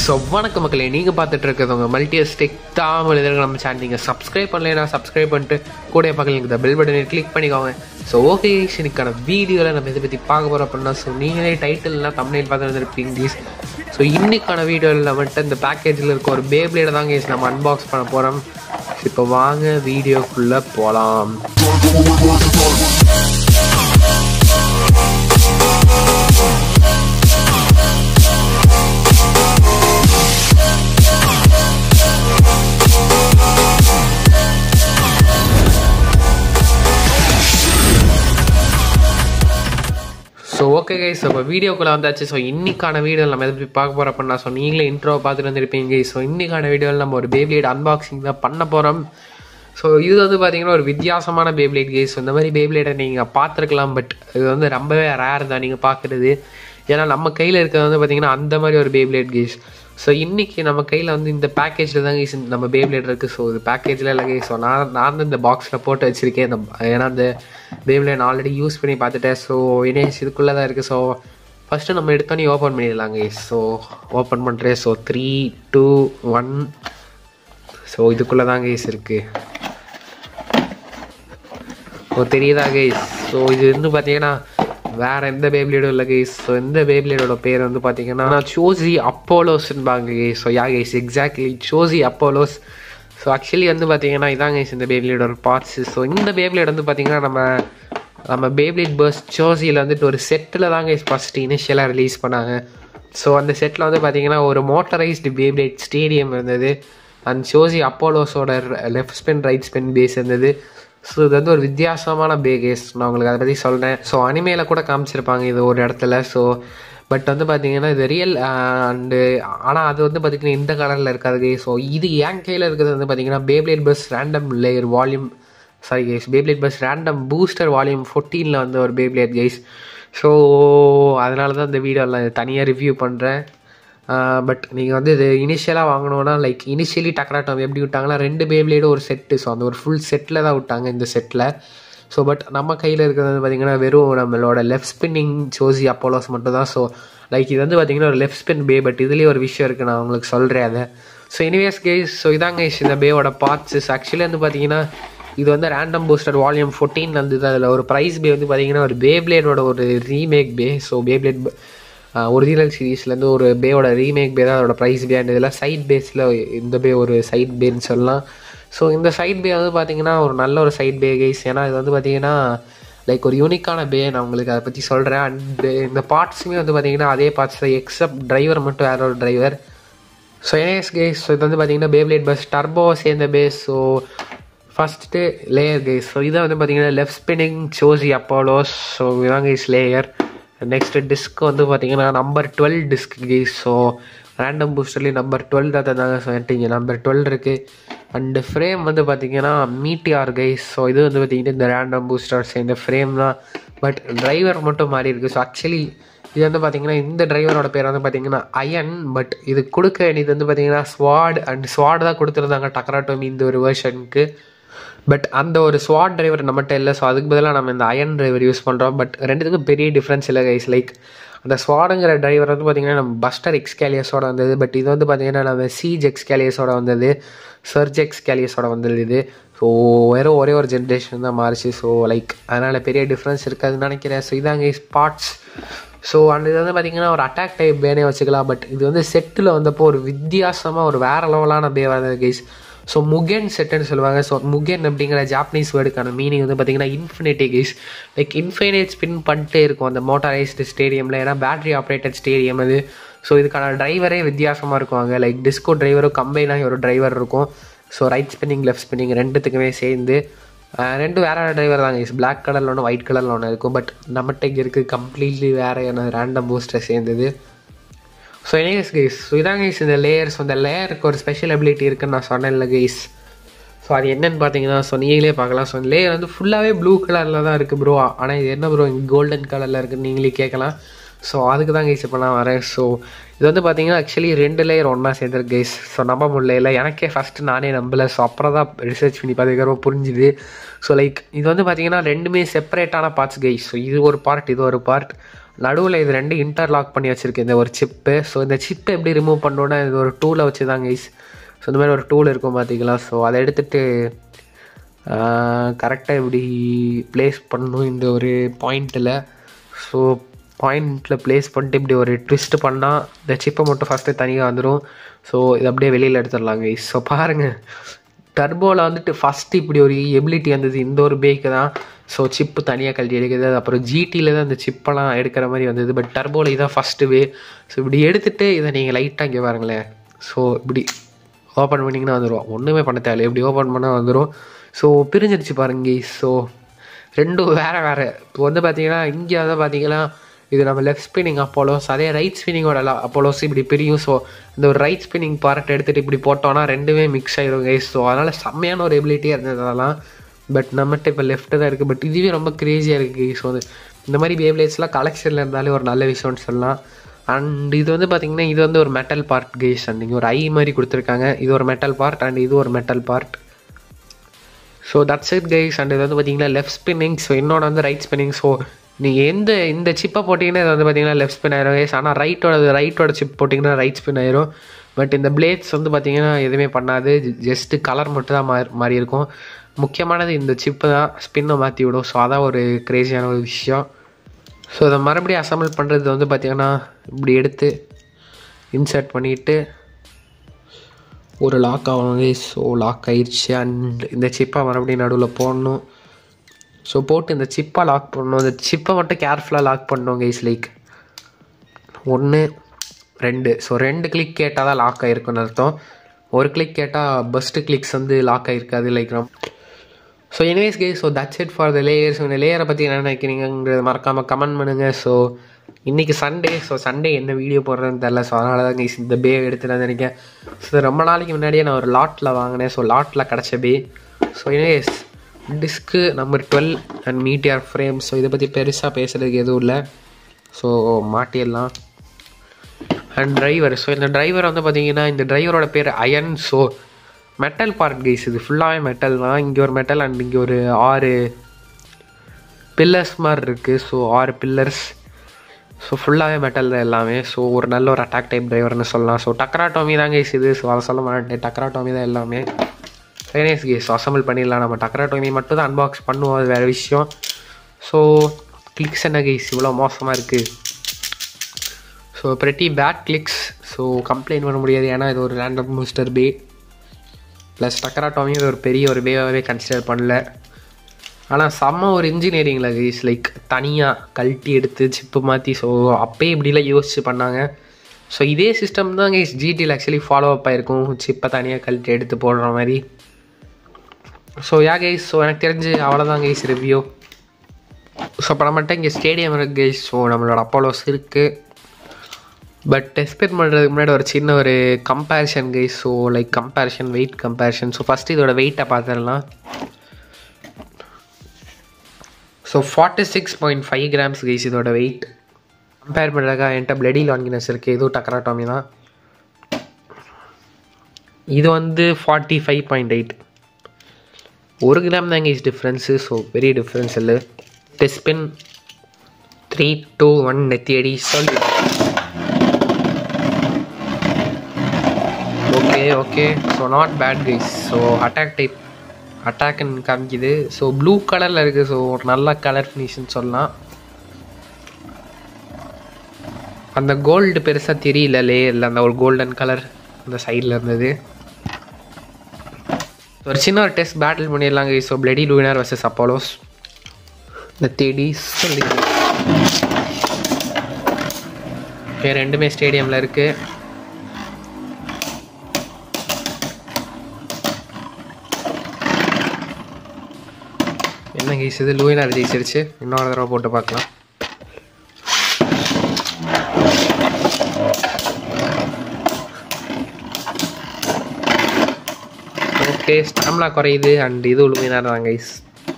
so வணக்க மக்களே நீங்கள் பார்த்துட்டு இருக்கிறது உங்கள் மல்டிஎஸ்டிக் தாமல் எதிர்க்க நம்ம சேனல் நீங்கள் சப்ஸ்கிரைப் பண்ணலைன்னா சப்ஸ்கிரைப் பண்ணிட்டு கூட பக்கத்தில் இந்த பெல் பட்டனை கிளிக் பண்ணிக்கோங்க ஸோ ஓகே இன்னைக்கான வீடியோவில் நம்ம இதை பற்றி பார்க்க போகிறோம் அப்படின்னா ஸோ நீங்களே டைட்டில்லாம் தமிழில் பார்த்து வந்துருப்பீங்க ப்ளீஸ் ஸோ இன்னைக்கான வீடியோவில் வந்துட்டு இந்த பேக்கேஜில் இருக்க ஒரு பேப்ளேட தாங்க guys நம்ம அன்பாக்ஸ் பண்ண போகிறோம் இப்போ வாங்க வீடியோக்குள்ளே போகலாம் ஸோ ஓகே கைஸ் இப்போ வீடியோக்குள்ளே வந்தாச்சு ஸோ இன்னைக்கான வீடியோ நம்ம எதை பற்றி பார்க்க போகிறோம் அப்படின்னா ஸோ நீங்களே இன்ட்ரோ பார்த்துட்டு வந்திருப்பீங்க ஸோ இன்னைக்கான வீடியோவில் நம்ம ஒரு பேப்ளேட் அன்பாக்சிங் தான் பண்ண போகிறோம் ஸோ இது வந்து பார்த்தீங்கன்னா ஒரு வித்தியாசமான பேப்ளேட் கேஸ் இந்த மாதிரி பேப்ளேட்டை நீங்கள் பார்த்துருக்கலாம் பட் இது வந்து ரொம்பவே ரேர் தான் நீங்கள் பார்க்குறது ஏன்னா நம்ம கையில் இருக்கிறது வந்து பார்த்தீங்கன்னா அந்த மாதிரி ஒரு பேப்ளேட் கேஸ் ஸோ இன்றைக்கி நம்ம கையில் வந்து இந்த பேக்கேஜில் தான் கேஸ் நம்ம பேப்ளேட் இருக்குது ஸோ இது பேக்கேஜில் இல்லை கேஸ் ஸோ நான் நான் தான் இந்த பாக்ஸில் போட்டு வச்சுருக்கேன் இந்த ஏன்னா அந்த பேப்ளேட் நான் ஆல்ரெடி யூஸ் பண்ணி பார்த்துட்டேன் ஸோ இனேஸ் இதுக்குள்ளே தான் இருக்குது ஸோ ஃபஸ்ட்டு நம்ம எடுத்தோன்னே ஓப்பன் பண்ணிடலாம் கேஸ் ஸோ ஓப்பன் பண்ணுறேன் so three two one so இதுக்குள்ளே தான் கேஸ் இருக்குது ஓ தெரியுதா கைஸ் ஸோ இது வந்து பார்த்தீங்கன்னா வேற எந்த பேப்ளேடும் இல்லை கைஸ் ஸோ இந்த பேப்ளேடோட பேர் வந்து பார்த்தீங்கன்னா சோசி அப்போலோஸ்ன்பாங்க guys so ya guys exactly சோசி அப்போலோஸ் ஸோ ஆக்சுவலி வந்து பார்த்தீங்கன்னா இதான் கைஸ் இந்த பேப்ளேடோட பார்ட்ஸ் ஸோ இந்த பேப்ளேட் வந்து பார்த்தீங்கன்னா நம்ம நம்ம பேப்ளேட் பர்ஸ் சோசியில் வந்துட்டு ஒரு செட்டில் தான் கைஸ் ஃபஸ்ட் இனிஷியலாக ரிலீஸ் பண்ணாங்க ஸோ அந்த செட்டில் வந்து பார்த்தீங்கன்னா ஒரு மோட்டரைஸ்டு பேப்ளேட் ஸ்டேடியம் இருந்தது அண்ட் சோசி அப்போலோஸோட left spin right spin base இருந்தது ஸோ இது வந்து ஒரு வித்தியாசமான பேகேஸ் நான் உங்களுக்கு அதை பற்றி சொல்கிறேன் ஸோ அனிமேல கூட காமிச்சிருப்பாங்க இது ஒரு இடத்துல ஸோ பட் வந்து பார்த்தீங்கன்னா இது ரியல் அண்டு ஆனால் அது வந்து பார்த்திங்கன்னா இந்த கலரில் இருக்காது ஸோ இது என் கையில் இருக்கிறது வந்து பார்த்தீங்கன்னா beyblade burst random layer volume sorry guys beyblade burst random booster volume ஃபோர்டீனில் வந்து ஒரு பேப்ளேட் கைஸ் ஸோ அதனால தான் இந்த வீடியோவில் தனியாக ரிவ்யூ பண்ணுறேன் பட் நீங்கள் வந்து இது இனிஷியலாக வாங்கணுன்னா லைக் இனிஷியலி டக்ராட்டம் எப்படி விட்டாங்கன்னா ரெண்டு பேப்ளேடும் ஒரு செட்டு ஸோ அந்த ஒரு ஃபுல் செட்டில் தான் விட்டாங்க இந்த செட்டில் ஸோ பட் நம்ம கையில் இருக்கிறது வந்து பார்த்திங்கன்னா வெறும் நம்மளோட லெஃப்ட் ஸ்பின்னிங் சோசி அப்போலோஸ் மட்டும் தான் ஸோ லைக் இது வந்து பார்த்திங்கன்னா ஒரு லெஃப்ட் ஸ்பின் பே பட் இதுலேயே ஒரு விஷயம் இருக்குது நான் உங்களுக்கு சொல்கிறேன் அதை ஸோ எனிவேஸ் கேஸ் ஸோ இதாங்க guys இந்த பேவோட பார்ட்ஸஸ் ஆக்சுவலி வந்து பார்த்தீங்கன்னா இது வந்து ரேண்டம் பூஸ்டர் வால்யூம் ஃபோர்டீன் வந்தது அதில் ஒரு ப்ரைஸ் பே வந்து பார்த்தீங்கன்னா ஒரு பேப்ளேடோட ஒரு remake bey so beyblade original சீரீஸ்லேருந்து ஒரு பேவோட ரீமேக் பே தான் அதோட ப்ரைஸ் பே அண்ட் இதெல்லாம் சைட் பேஸில் இந்த பே ஒரு சைட் பேன்னு சொல்லலாம் ஸோ இந்த சைட் பே வந்து பார்த்தீங்கன்னா ஒரு நல்ல ஒரு சைட் பே கைஸ் ஏன்னா இது வந்து பார்த்தீங்கன்னா லைக் ஒரு யூனிக்கான பே நான் உங்களுக்கு அதை பற்றி சொல்கிறேன் அண்டு இந்த பார்ட்ஸுமே வந்து பார்த்தீங்கன்னா அதே பார்ட்ஸ் தான் எக்ஸப்ட் டிரைவர் மட்டும் வேற ஒரு driver so NS guys so இது வந்து பார்த்தீங்கன்னா பேப்ளேட் பஸ் டர்போ சேர்ந்த base so first layer guys so இதை வந்து பார்த்தீங்கன்னா லெஃப்ட் ஸ்பின்னிங் சோசி அப்போலோஸ் ஸோ இதான் கேஸ் லேயர் நெக்ஸ்ட் டிஸ்க் வந்து பார்த்தீங்கன்னா number twelve disc guys so random பூஸ்டர்லேயும் நம்பர் டுவெல் தான் தந்தாங்க ஸோ என்கிட்ட இங்கே நம்பர் டுவெல் இருக்குது அண்டு ஃப்ரேம் வந்து பார்த்தீங்கன்னா மீட்டிஆர் கைஸ் ஸோ இது வந்து பார்த்தீங்கன்னா இந்த ரேண்டம் பூஸ்டர்ஸ் இந்த ஃப்ரேம் தான் பட் டிரைவர் மட்டும் மாறி இருக்குது ஸோ ஆக்சுவலி இது வந்து பார்த்தீங்கன்னா இந்த டிரைவரோட பேர் வந்து பார்த்தீங்கன்னா அயன் பட் இது கொடுக்க வேண்டியது வந்து பார்த்தீங்கன்னா ஸ்வாட் அண்ட் ஸ்வாட் தான் கொடுத்துருந்தாங்க டக்ராட்டோமி இந்த ஒரு வேர்ஷனுக்கு பட் அந்த ஒரு ஸ்வாட் டிரைவர் நம்மகிட்ட இல்லை ஸோ அதுக்கு பதிலாக நம்ம இந்த அயன் டிரைவர் யூஸ் பண்ணுறோம் பட் ரெண்டுத்துக்கும் பெரிய டிஃப்ரென்ஸ் இல்லை கைஸ் லைக் அந்த ஸ்வாடுங்கிற டிரைவர் வந்து பார்த்திங்கன்னா நம்ம பஸ்டர் எக்ஸ்கேலியஸோட வந்தது பட் இது வந்து பார்த்திங்கன்னா நம்ம சீஜ் எக்ஸ்கேலியஸோட வந்தது சர்ஜ் எக்ஸ்கேலியஸோட வந்தது இது ஸோ வெறும் ஒரே ஒரு ஜென்ரேஷன் தான் மாறிச்சு ஸோ லைக் அதனால் பெரிய டிஃப்ரென்ஸ் இருக்காதுன்னு நினைக்கிறேன் ஸோ இதாங்க ஸ்பாட்ஸ் ஸோ அந்த இது வந்து பார்த்திங்கன்னா ஒரு அட்டாக் டைப் பேனே வச்சுக்கலாம் பட் இது வந்து செட்டில் வந்தப்போ ஒரு வித்தியாசமாக ஒரு வேறு லெவலான பே வந்தது கைஸ் ஸோ முகென் செட்டுன்னு சொல்லுவாங்க ஸோ முகென் அப்படிங்கிற ஜாப்பனீஸ் வேர்டுக்கான மீனிங் வந்து பார்த்தீங்கன்னா infinity guys like infinite spin பண்ணிட்டே இருக்கும் அந்த மோட்டரைஸ்டு ஸ்டேடியமில் ஏன்னா பேட்டரி ஆப்ரேட்டட் ஸ்டேடியம் அது ஸோ இதுக்கான டிரைவரே வித்தியாசமாக இருக்குவாங்க லைக் டிஸ்கோ டிரைவரும் கம்பைனாக ஒரு டிரைவர் இருக்கும் so right spinning left spinning ரெண்டுத்துக்குமே சேர்ந்து ரெண்டு வேற டிரைவர் தாங்க இஸ் பிளாக் கலரில் ஒன்று ஒயிட் கலரில் ஒன்று இருக்கும் பட் நம்மகிட்ட இங்கே இருக்குது கம்ப்ளீட்லி வேற ரேண்டம் பூஸ்டர் சேர்ந்தது ஸோ எனிவேஸ் கைஸ் ஸோ இதான் கைஸ் இந்த லேயர்ஸ் அந்த லேயருக்கு ஒரு ஸ்பெஷல் அபிலிட்டி இருக்குன்னு நான் சொன்னேன்ல கைஸ் ஸோ அது என்னன்னு பார்த்தீங்கன்னா ஸோ நீங்களே பார்க்கலாம் ஸோ லேயர் வந்து ஃபுல்லாகவே ப்ளூ கலரில் தான் இருக்குது ப்ரோ ஆனால் இது என்ன ப்ரோ கோல்டன் கலரில் இருக்குன்னு நீங்களே கேட்கலாம் ஸோ அதுக்கு தான் கைஸ் இப்போ நான் வரேன் ஸோ இது வந்து பார்த்தீங்கன்னா ஆக்சுவலி ரெண்டு லேயர் ஒன்றா சேர்ந்துருக்கு கைஸ் ஸோ நம்ப முடியல எனக்கே ஃபஸ்ட்டு நானே நம்பலை ஸோ அப்புறம் தான் ரிசர்ச் பண்ணி பார்த்துக்கிறப்ப புரிஞ்சுது ஸோ லைக் இது வந்து பார்த்தீங்கன்னா ரெண்டுமே செப்பரேட்டான பார்ட்ஸ் கைஸ் ஸோ இது ஒரு பார்ட் இது ஒரு பார்ட் நடுவில் இது ரெண்டு இன்டர்லாக் பண்ணி வச்சுருக்கு இந்த ஒரு சிப்பு ஸோ இந்த சிப்பை எப்படி ரிமூவ் பண்ணோன்னா இது ஒரு டூலை வச்சு தான் கைஸ் ஸோ இந்த மாதிரி ஒரு டூல் இருக்கும் பார்த்தீங்களா ஸோ அதை எடுத்துகிட்டு கரெக்டாக இப்படி ப்ளேஸ் பண்ணணும் இந்த ஒரு பாயிண்ட்டில் ஸோ பாயிண்டில் ப்ளேஸ் பண்ணிட்டு இப்படி ஒரு ட்விஸ்ட் பண்ணால் இந்த சிப்பை மட்டும் ஃபஸ்ட்டு தனியாக வந்துடும் ஸோ இது அப்படியே வெளியில் எடுத்துடலாங்க ஸோ பாருங்கள் டர்போவில் வந்துட்டு ஃபஸ்ட்டு இப்படி ஒரு எபிலிட்டி வந்தது இந்த ஒரு பேக்கு தான் ஸோ சிப்பு தனியாக கழட்டி எடுக்குது அப்புறம் ஜிடியில் தான் இந்த சிப்பெல்லாம் எடுக்கிற மாதிரி வந்தது பட் டர்போவில் இதான் ஃபஸ்ட்டு வே ஸோ இப்படி எடுத்துகிட்டு இதை நீங்கள் லைட்டாக இங்கே பாருங்களேன் ஸோ இப்படி ஓப்பன் பண்ணிங்கன்னா வந்துடும் ஒன்றுமே பண்ண தேவையில்ல இப்படி ஓப்பன் பண்ணால் வந்துடும் ஸோ பிரிஞ்சிருச்சு பாருங்க ஸோ ரெண்டும் வேறு வேறு இப்போ வந்து பார்த்தீங்கன்னா இங்கே வந்து பார்த்தீங்கன்னா இது நம்ம லெஃப்ட் ஸ்பின்னிங் அப்போலோஸ் அதே ரைட் ஸ்பின்னிங்கோட அப்போலோஸ் இப்படி பிரியும் ஸோ இந்த ஒரு ரைட் ஸ்பின்னிங் பார்ட் எடுத்துகிட்டு இப்படி போட்டோன்னா ரெண்டுமே மிக்ஸ் ஆயிரும் கைஸ் ஸோ அதனால் செம்மையான ஒரு எபிலிட்டியாக இருந்தது அதெல்லாம் பட் நம்மகிட்ட இப்போ லெஃப்ட்டு தான் இருக்குது பட் இதுவே ரொம்ப க்ரேஸியாக இருக்குது ஸோ அது இந்த மாதிரி பேப்லேட்ஸ்லாம் கலெக்ஷனில் இருந்தாலே ஒரு நல்ல விஷயம்னு சொல்லலாம் அண்ட் இது வந்து பார்த்திங்கன்னா இது வந்து ஒரு மெட்டல் பார்ட் கைஸ் அண்ட் இங்கே ஒரு ஐ மாதிரி கொடுத்துருக்காங்க இது ஒரு மெட்டல் பார்ட் அண்ட் இது ஒரு metal part so that's it guys and இது வந்து பார்த்தீங்கன்னா லெஃப்ட் ஸ்பின்னிங் ஸோ இன்னொன்று வந்து ரைட் ஸ்பின்னிங் ஸோ நீங்கள் எந்த இந்த சிப்பை போட்டிங்கன்னா இது வந்து பார்த்தீங்கன்னா லெஃப்ட் ஸ்பின் ஆயிரும் கைஸ் ஆனால் ரைட்டோட ரைட்டோட சிப் போட்டிங்கன்னா ரைட் ஸ்பின் ஆயிரும் பட் இந்த பிளேட்ஸ் வந்து பார்த்தீங்கன்னா எதுவுமே பண்ணாது ஜஸ்ட்டு கலர் மட்டும் தான் மாறி மாறி இருக்கும் முக்கியமானது இந்த சிப்பு தான் ஸ்பின்னை மாற்றி விடும் ஸோ அதான் ஒரு க்ரேஸியான ஒரு விஷயம் ஸோ அதை மறுபடியும் அசம்பிள் பண்ணுறது வந்து பார்த்திங்கன்னா இப்படி எடுத்து இன்சர்ட் பண்ணிவிட்டு ஒரு லாக் ஆகணும் ஸோ லாக் ஆயிடுச்சு அண்ட் இந்த சிப்பை மறுபடியும் நடுவில் போடணும் ஸோ போட்டு இந்த சிப்பை லாக் பண்ணணும் இந்த சிப்பை மட்டும் கேர்ஃபுல்லாக லாக் பண்ணணும் கைஸ் லைக் ஒன்று ரெண்டு ஸோ ரெண்டு கிளிக் கேட்டால் தான் லாக் ஆகிருக்குன்னு அர்த்தம் ஒரு கிளிக் கேட்டால் பெஸ்ட்டு கிளிக்ஸ் வந்து லாக் ஆகிருக்காது லைக் நம்ம so anyways okay so that's it for the layers இந்த லேயரை பற்றி என்ன நினைக்கிறீங்கிறது மறக்காமல் கமெண்ட் பண்ணுங்கள் ஸோ இன்றைக்கி சண்டே ஸோ சண்டே என்ன வீடியோ போடுறதுன்னு தெரில ஸோ அதனால தான் guys இந்த பே எடுத்து நான் நினைக்கிறேன் ஸோ ரொம்ப நாளைக்கு முன்னாடியே நான் ஒரு லாட்டில் வாங்கினேன் ஸோ லாட்டில் கிடச்ச bey so anyways disc number twelve and meteor frame so இதை பற்றி பெருசாக பேசுகிறதுக்கு எதுவும் இல்லை ஸோ மாட்டிடலாம் அண்ட் டிரைவர் ஸோ இந்த டிரைவர் வந்து பார்த்தீங்கன்னா இந்த டிரைவரோட பேர் iron so metal part guys இது ஃபுல்லாகவே மெட்டல் தான் இங்கே ஒரு மெட்டல் அண்ட் இங்கே ஒரு ஆறு பில்லர்ஸ் மாதிரி இருக்குது ஸோ ஆறு பில்லர்ஸ் ஸோ ஃபுல்லாகவே மெட்டல் தான் எல்லாமே ஸோ ஒரு நல்ல ஒரு அட்டாக் டைப் டிரைவர்னு சொல்லலாம் ஸோ டக்ரா டோமி தான் கைஸ் இது ஸோ அதை சொல்ல மாட்டேன் டக்ரா டோமி தான் எல்லாமே ஃபைனேஸ் கேஸ் அசம்பிள் பண்ணிடலாம் நம்ம டக்ரா டோமி மட்டும் தான் அன்பாக்ஸ் பண்ணுவோம் அது வேறு விஷயம் ஸோ கிளிக்ஸ் என்ன கைஸ் இவ்வளோ மோசமாக இருக்குது so pretty bad clicks so complaint பண்ண முடியாது ஏன்னா இது ஒரு ரேண்டம் மூஸ்டர் பே ப்ளஸ் டக்கரா டாமி இது ஒரு பெரிய ஒரு பேவாகவே கன்சிடர் பண்ணல ஆனால் செம்ம ஒரு இன்ஜினியரிங்கில் கைஸ் லைக் தனியாக கழட்டி எடுத்து சிப்பு மாற்றி ஸோ அப்பயே இப்படிலாம் யோசிச்சு பண்ணாங்க ஸோ இதே சிஸ்டம் தான் கைஸ் ஜிடியில் ஆக்சுவலி ஃபாலோ அப் ஆகிருக்கும் சிப்பை தனியாக கழட்டி எடுத்து போடுற மாதிரி ஸோ யா கைஸ் ஸோ எனக்கு தெரிஞ்சு அவ்வளோதான் கைஸ் ரிவ்யூ ஸோ இப்போ நம்மகிட்ட இங்கே ஸ்டேடியம் இருக்குது கைஸ் ஸோ நம்மளோட அப்போலோஸ் இருக்குது பட் எக்ஸ்பெக்ட் பண்ணுறதுக்கு முன்னாடி ஒரு சின்ன ஒரு comparison guys so like comparison weight comparison so first இதோட வெயிட்டை பார்த்துடலாம் so forty six point five grams guys இதோட வெயிட் கம்பேர் பண்ணுறதுக்காக என்கிட்ட பிளடி லாங்கினஸ் இருக்குது இதுவும் டக்கரா டாமி தான் இது வந்து ஃபார்ட்டி ஃபைவ் பாயிண்ட் எயிட் ஒரு கிராம் தான் கைஸ் டிஃப்ரென்ஸு ஸோ பெரிய டிஃப்ரென்ஸ் இல்லை டெஸ்பின் த்ரீ டூ ஒன் நெத்தி அடி சொல்லி okay okay so not bad guys so attack type அட்டாக்னு காமிக்குது ஸோ ப்ளூ கலரில் இருக்குது ஸோ ஒரு நல்ல கலர் ஃபினிஷ்னு சொல்லலாம் அந்த கோல்டு பெருசாக தெரியல லேயரில் அந்த ஒரு கோல்டன் கலர் அந்த சைடில் இருந்தது ஒரு சின்ன ஒரு டெஸ்ட் பேட்டில் பண்ணிடலாங்க so bloody Luinor versus Apollos இந்த தேடி சொல்லி ஓகே ரெண்டுமே ஸ்டேடியமில் இருக்குது என்ன கேஸ் இது லூயினார் ஜெயிச்சிருச்சு இன்னொரு தடவை போட்டு பார்க்கலாம் ஓகே ஸ்டாம்லா குறையுது அண்ட் இது லூயினார் தான் கைஸ்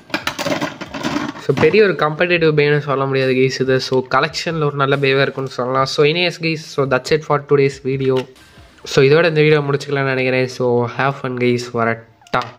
ஸோ பெரிய ஒரு கம்படேட்டிவ் பேன்னு சொல்ல முடியாது கைஸ் இது ஸோ கலெக்ஷனில் ஒரு நல்ல பேவாக இருக்குன்னு சொல்லலாம் ஸோ இனியஸ் guys so that's it for today video so இதோட இந்த வீடியோ முடிச்சுக்கலாம்னு நினைக்கிறேன் ஸோ ஹேவ் ஃபன் கைஸ் வரட்டா